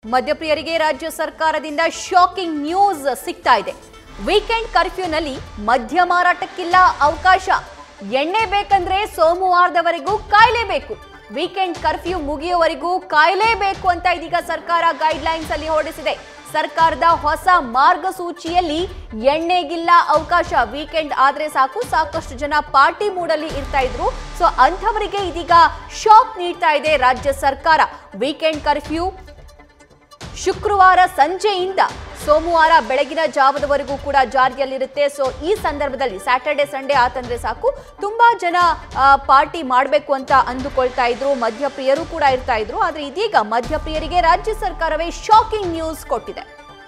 ಮದ್ಯಪ್ರಿಯರಿಗೆ ರಾಜ್ಯ ಸರ್ಕಾರದಿಂದ shocking news ಸಿಗ್ತಾ ಇದೆ ವೀಕೆಂಡ್ ಕರ್ಫ್ಯೂನಲ್ಲಿ ಮದ್ಯ ಮಾರಾಟಕ್ಕಿಲ್ಲ ಅವಕಾಶ ಎಣ್ಣೆ ಬೇಕಂದ್ರೆ ಸೋಮವಾರದವರೆಗೂ ಕಾಯಲೇಬೇಕು ವೀಕೆಂಡ್ ಕರ್ಫ್ಯೂ ಮುಗಿಯುವವರೆಗೂ ಕಾಯಲೇಬೇಕು ಅಂತ ಇದೀಗ ಸರ್ಕಾರ ಗೈಡ್ಲೈನ್ಸ್ ಅಲ್ಲಿ ಹೊರಡಿಸಿದೆ ಸರ್ಕಾರದ ಹೊಸ ಮಾರ್ಗಸೂಚಿಯಲ್ಲಿ ಎಣ್ಣೆಗಿಲ್ಲ ಅವಕಾಶ ವೀಕೆಂಡ್ ಆದ್ರೆ ಸಾಕು ಸಾಕಷ್ಟು ಜನ ಪಾರ್ಟಿ ಮೂಡಲ್ಲಿ ಇರ್ತಾ ಇದ್ರು ಸೊ ಅಂಥವರಿಗೆ ಇದೀಗ ಶಾಕ್ ನೀಡ್ತಾ ಇದೆ ರಾಜ್ಯ ಸರ್ಕಾರ ವೀಕೆಂಡ್ ಕರ್ಫ್ಯೂ ಶುಕ್ರವಾರ ಸಂಜೆಯಿಂದ ಸೋಮವಾರ ಬೆಳಗಿನ ಜಾವದವರೆಗೂ ಕೂಡ ಜಾರಿಯಲ್ಲಿರುತ್ತೆ ಸೊ ಈ ಸಂದರ್ಭದಲ್ಲಿ ಸ್ಯಾಟರ್ಡೆ ಸಂಡೇ ಆತಂದ್ರೆ ಸಾಕು ತುಂಬಾ ಜನ ಆ, ಪಾರ್ಟಿ ಮಾಡಬೇಕು ಅಂತ ಅಂದುಕೊಳ್ತಾ ಇದ್ರು ಮದ್ಯಪ್ರಿಯರು ಕೂಡ ಇರ್ತಾ ಇದ್ರು ಆದ್ರೆ ಇದೀಗ ಮದ್ಯಪ್ರಿಯರಿಗೆ ರಾಜ್ಯ ಸರ್ಕಾರವೇ ಶಾಕಿಂಗ್ ನ್ಯೂಸ್ ಕೊಟ್ಟಿದೆ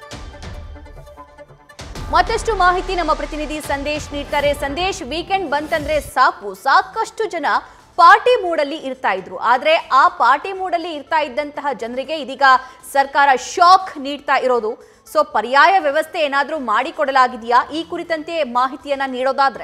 ಮತ್ತಷ್ಟು ಮಾಹಿತಿ ನಮ್ಮ ಪ್ರತಿನಿಧಿ ಸಂದೇಶ್ ನೀಡ್ತಾರೆ ಸಂದೇಶ್ ವೀಕೆಂಡ್ ಬಂತಂದ್ರೆ ಸಾಕು ಸಾಕಷ್ಟು ಜನ ಪಾರ್ಟಿ ಮೂಡಲ್ಲಿ ಇರ್ತಾ ಇದ್ರು ಆದ್ರೆ ಆ ಪಾರ್ಟಿ ಮೂಡಲ್ಲಿ ಇರ್ತಾ ಇದ್ದಂತಹ ಜನರಿಗೆ ಇದೀಗ ಸರ್ಕಾರ ಶಾಕ್ ನೀಡ್ತಾ ಇರೋದು ಸೊ ಪರ್ಯಾಯ ವ್ಯವಸ್ಥೆ ಏನಾದರೂ ಮಾಡಿಕೊಡಲಾಗಿದೆಯಾ ಈ ಕುರಿತಂತೆ ಮಾಹಿತಿಯನ್ನ ನೀಡೋದಾದ್ರೆ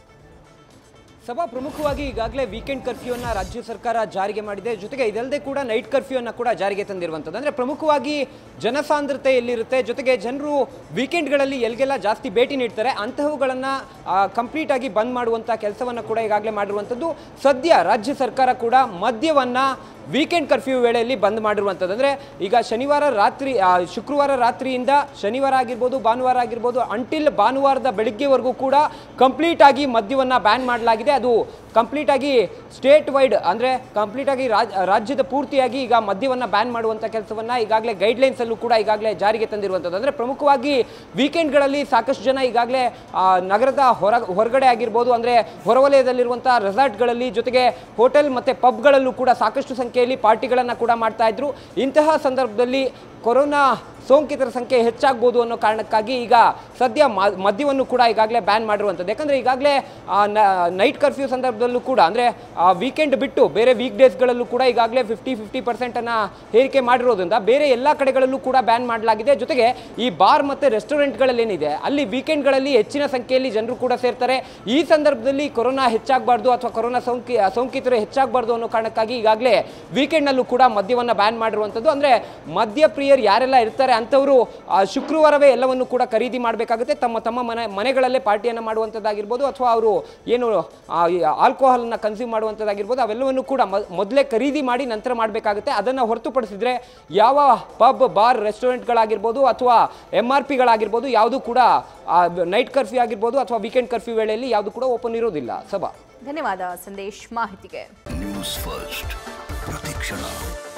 ಸಭಾ ಪ್ರಮುಖವಾಗಿ ಈಗಾಗಲೇ ವೀಕೆಂಡ್ ಕರ್ಫ್ಯೂನ ರಾಜ್ಯ ಸರ್ಕಾರ ಜಾರಿಗೆ ಮಾಡಿದೆ ಜೊತೆಗೆ ಇದಲ್ಲದೆ ಕೂಡ ನೈಟ್ ಕರ್ಫ್ಯೂನ ಕೂಡ ಜಾರಿಗೆ ತಂದಿರುವಂಥದ್ದು ಅಂದರೆ ಪ್ರಮುಖವಾಗಿ ಜನಸಾಂದ್ರತೆ ಎಲ್ಲಿರುತ್ತೆ ಜೊತೆಗೆ ಜನರು ವೀಕೆಂಡ್ಗಳಲ್ಲಿ ಎಲ್ಲಿಗೆಲ್ಲ ಜಾಸ್ತಿ ಭೇಟಿ ನೀಡ್ತಾರೆ ಅಂತಹವುಗಳನ್ನು ಕಂಪ್ಲೀಟ್ ಆಗಿ ಬಂದ್ ಮಾಡುವಂಥ ಕೆಲಸವನ್ನು ಕೂಡ ಈಗಾಗಲೇ ಮಾಡಿರುವಂಥದ್ದು ಸದ್ಯ ರಾಜ್ಯ ಸರ್ಕಾರ ಕೂಡ ಮದ್ಯವನ್ನು ವೀಕೆಂಡ್ ಕರ್ಫ್ಯೂ ವೇಳೆಯಲ್ಲಿ ಬಂದ್ ಮಾಡಿರುವಂಥದ್ದು ಅಂದರೆ ಈಗ ಶನಿವಾರ ರಾತ್ರಿ ಆ, ಶುಕ್ರವಾರ ರಾತ್ರಿಯಿಂದ ಶನಿವಾರ ಆಗಿರ್ಬೋದು ಭಾನುವಾರ ಆಗಿರ್ಬೋದು ಅಂಟಿಲ್ ಭಾನುವಾರದ ಬೆಳಿಗ್ಗೆವರೆಗೂ ಕೂಡ ಕಂಪ್ಲೀಟ್ ಆಗಿ ಮದ್ಯವನ್ನು ಬ್ಯಾನ್ ಮಾಡಲಾಗಿದೆ ಅದು ಕಂಪ್ಲೀಟ್ ಆಗಿ ಸ್ಟೇಟ್ ವೈಡ್ ಅಂದರೆ ಕಂಪ್ಲೀಟ್ ಆಗಿ ರಾಜ್- ರಾಜ್ಯದ ಪೂರ್ತಿಯಾಗಿ ಈಗ ಮದ್ಯವನ್ನು ಬ್ಯಾನ್ ಮಾಡುವಂಥ ಕೆಲಸವನ್ನು ಈಗಾಗಲೇ ಗೈಡ್ಲೈನ್ಸ್ ಅಲ್ಲೂ ಕೂಡ ಈಗಾಗಲೇ ಜಾರಿಗೆ ತಂದಿರುವಂಥದ್ದು ಅಂದರೆ ಪ್ರಮುಖವಾಗಿ ವೀಕೆಂಡ್ಗಳಲ್ಲಿ ಸಾಕಷ್ಟು ಜನ ಈಗಾಗಲೇ ಆ, ನಗರದ ಹೊರ ಹೊರಗಡೆ ಆಗಿರ್ಬೋದು ಅಂದರೆ ಹೊರವಲಯದಲ್ಲಿರುವಂಥ ರೆಸಾರ್ಟ್ಗಳಲ್ಲಿ ಜೊತೆಗೆ ಹೋಟೆಲ್ ಮತ್ತು ಪಬ್ಗಳಲ್ಲೂ ಕೂಡ ಸಾಕಷ್ಟು ಸಂಖ್ಯೆಯಲ್ಲಿ ಪಾರ್ಟಿಗಳನ್ನು ಕೂಡ ಮಾಡ್ತಾ ಇದ್ರು ಇಂತಹ ಸಂದರ್ಭದಲ್ಲಿ ಕೊರೋನಾ ಸೋಂಕಿತರ ಸಂಖ್ಯೆ ಹೆಚ್ಚಾಗ್ಬೋದು ಅನ್ನೋ ಕಾರಣಕ್ಕಾಗಿ ಈಗ ಸದ್ಯ ಮ- ಮದ್ಯವನ್ನು ಕೂಡ ಈಗಾಗಲೇ ಬ್ಯಾನ್ ಮಾಡಿರುವಂಥದ್ದು ಯಾಕಂದರೆ ಈಗಾಗಲೇ ನೈಟ್ ಕರ್ಫ್ಯೂ ಸಂದರ್ಭದಲ್ಲೂ ಕೂಡ ಅಂದರೆ ವೀಕೆಂಡ್ ಬಿಟ್ಟು ಬೇರೆ ವೀಕ್ ಡೇಸ್ಗಳಲ್ಲೂ ಕೂಡ ಈಗಾಗಲೇ ಫಿಫ್ಟಿ ಫಿಫ್ಟಿ ಪರ್ಸೆಂಟನ್ನು ಹೇರಿಕೆ ಮಾಡಿರೋದ್ರಿಂದ ಬೇರೆ ಎಲ್ಲ ಕಡೆಗಳಲ್ಲೂ ಕೂಡ ಬ್ಯಾನ್ ಮಾಡಲಾಗಿದೆ ಜೊತೆಗೆ ಈ ಬಾರ್ ಮತ್ತು ರೆಸ್ಟೋರೆಂಟ್ಗಳಲ್ಲಿ ಏನಿದೆ ಅಲ್ಲಿ ವೀಕೆಂಡ್ಗಳಲ್ಲಿ ಹೆಚ್ಚಿನ ಸಂಖ್ಯೆಯಲ್ಲಿ ಜನರು ಕೂಡ ಸೇರ್ತಾರೆ ಈ ಸಂದರ್ಭದಲ್ಲಿ ಕೊರೋನಾ ಹೆಚ್ಚಾಗಬಾರ್ದು ಅಥವಾ ಕೊರೋನಾ ಸೋಂಕಿ ಸೋಂಕಿತರು ಹೆಚ್ಚಾಗಬಾರ್ದು ಅನ್ನೋ ಕಾರಣಕ್ಕಾಗಿ ಈಗಾಗಲೇ ವೀಕೆಂಡ್ನಲ್ಲೂ ಕೂಡ ಮದ್ಯವನ್ನು ಬ್ಯಾನ್ ಮಾಡಿರುವಂಥದ್ದು ಅಂದರೆ ಮದ್ಯ ಪ್ರಿಯರು ಯಾರೆಲ್ಲ ಇರ್ತಾರೆ ಅಂಥವರು ಆ, ಶುಕ್ರವಾರವೇ ಎಲ್ಲವನ್ನು ಕೂಡ ಖರೀದಿ ಮಾಡಬೇಕಾಗುತ್ತೆ ತಮ್ಮ ತಮ್ಮ ಮನೆ ಮನೆಗಳಲ್ಲೇ ಪಾರ್ಟಿಯನ್ನು ಮಾಡುವಂಥದ್ದಾಗಿರ್ಬೋದು ಅಥವಾ ಅವರು ಏನು ಆಲ್ಕೋಹಾಲನ್ನು ಕನ್ಸ್ಯೂಮ್ ಮಾಡುವಂಥದ್ದಾಗಿರ್ಬೋದು ಅವೆಲ್ಲವನ್ನು ಕೂಡ ಮೊದಲೇ ಖರೀದಿ ಮಾಡಿ ನಂತರ ಮಾಡಬೇಕಾಗುತ್ತೆ ಅದನ್ನು ಹೊರತುಪಡಿಸಿದ್ರೆ ಯಾವ ಪಬ್ ಬಾರ್ ರೆಸ್ಟೋರೆಂಟ್ಗಳಾಗಿರ್ಬೋದು ಅಥವಾ ಎಮ್ ಆರ್ ಪಿಗಳಾಗಿರ್ಬೋದು ಯಾವುದು ಕೂಡ ನೈಟ್ ಕರ್ಫ್ಯೂ ಆಗಿರ್ಬೋದು ಅಥವಾ ವೀಕೆಂಡ್ ಕರ್ಫ್ಯೂ ವೇಳೆಯಲ್ಲಿ ಯಾವುದು ಕೂಡ ಓಪನ್ ಇರೋದಿಲ್ಲ ಸಭಾ ಧನ್ಯವಾದ ಸಂದೇಶ್ ಮಾಹಿತಿಗೆ ನ್ಯೂಸ್ ಫಸ್ಟ್ ಪ್ರತಿಕ್ಷಣ